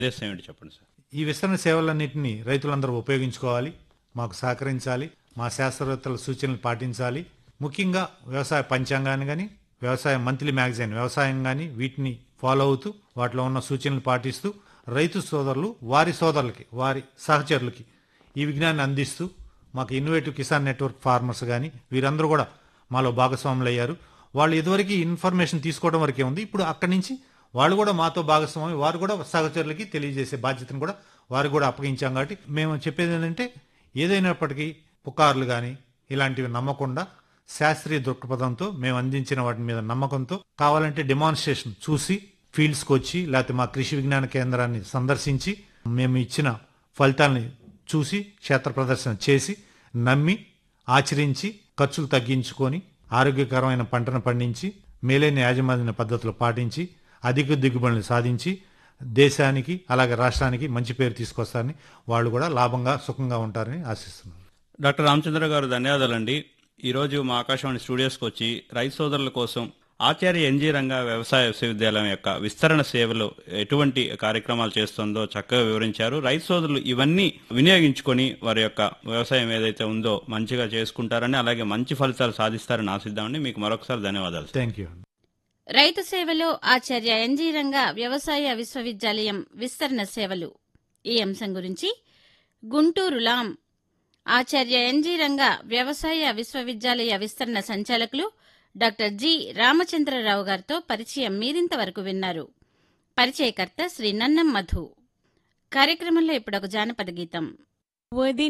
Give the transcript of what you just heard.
ఉద్దేశం ఏంటి చెప్పండి సార్ ఈ విస్తరణ సేవలన్నింటినీ రైతులందరూ ఉపయోగించుకోవాలి మాకు సహకరించాలి మా శాస్త్రవేత్తల సూచనలు పాటించాలి ముఖ్యంగా వ్యవసాయ పంచాంగాన్ని కానీ వ్యవసాయ మంత్లీ మ్యాగజైన్ వ్యవసాయం కానీ వీటిని ఫాలో అవుతూ వాటిలో ఉన్న సూచనలు పాటిస్తూ రైతు సోదరులు వారి సోదరులకి వారి సహచరులకి ఈ విజ్ఞానాన్ని అందిస్తూ మాకు ఇన్నోవేటివ్ కిసాన్ నెట్వర్క్ ఫార్మర్స్ కానీ వీరందరూ కూడా మాలో భాగస్వాములు అయ్యారు వాళ్ళు ఇదివరకు ఇన్ఫర్మేషన్ తీసుకోవడం వరకే ఉంది ఇప్పుడు అక్కడి నుంచి వాళ్ళు కూడా మాతో భాగస్వామి వారు కూడా సహచరులకి తెలియజేసే బాధ్యతను కూడా వారు కూడా అప్పగించాం కాబట్టి మేము చెప్పేది ఏంటంటే ఏదైనప్పటికీ పుకార్లు కానీ ఇలాంటివి నమ్మకుండా శాస్త్రీయ దృక్పథంతో మేము అందించిన వాటి మీద నమ్మకంతో కావాలంటే డెమాన్స్ట్రేషన్ చూసి ఫీల్డ్స్కి వచ్చి లేకపోతే మా కృషి విజ్ఞాన కేంద్రాన్ని సందర్శించి మేము ఇచ్చిన ఫలితాలని చూసి క్షేత్ర ప్రదర్శన చేసి నమ్మి ఆచరించి ఖర్చులు తగ్గించుకొని ఆరోగ్యకరమైన పంటను పండించి మేలైన యాజమాన్య పద్ధతులు పాటించి అధిక దిగుబడులు సాధించి దేశానికి అలాగే రాష్ట్రానికి మంచి పేరు తీసుకొస్తారని వాళ్ళు కూడా లాభంగా సుఖంగా ఉంటారని ఆశిస్తున్నాను డాక్టర్ రామచంద్ర గారు ధన్యవాదాలండి ఈరోజు మా ఆకాశవాణి స్టూడియోస్కి వచ్చి రైతు సోదరుల కోసం ఆచార్య ఎన్జీ రంగా వ్యవసాయ విశ్వవిద్యాలయం యొక్క విస్తరణ సేవలు ఎటువంటి కార్యక్రమాలు చేస్తుందో చక్కగా వివరించారు రైతు సోదరులు ఇవన్నీ వినియోగించుకొని వారి యొక్క వ్యవసాయం ఏదైతే ఉందో మంచిగా చేసుకుంటారని అలాగే మంచి ఫలితాలు సాధిస్తారని ఆశిద్దామని మీకు మరొకసారి ధన్యవాదాలు థ్యాంక్ యూ రైతు సేవలో ఆచార్య ఎన్జీ రంగా వ్యవసాయ విశ్వవిద్యాలయం విస్తరణ సేవలు ఈ అంశం గురించి గుంటూరు లాం ఆచార్య ఎన్జీ రంగా వ్యవసాయ విశ్వవిద్యాలయ విస్తరణ సంచాలకులు డాక్టర్ జి రామచంద్రరావు గారితో పరిచయం మీరింతవరకు విన్నారు పరిచయకర్త శ్రీ నన్నం మధు కార్యక్రమంలో ఇప్పుడు ఒక జానపద గీతం వదిన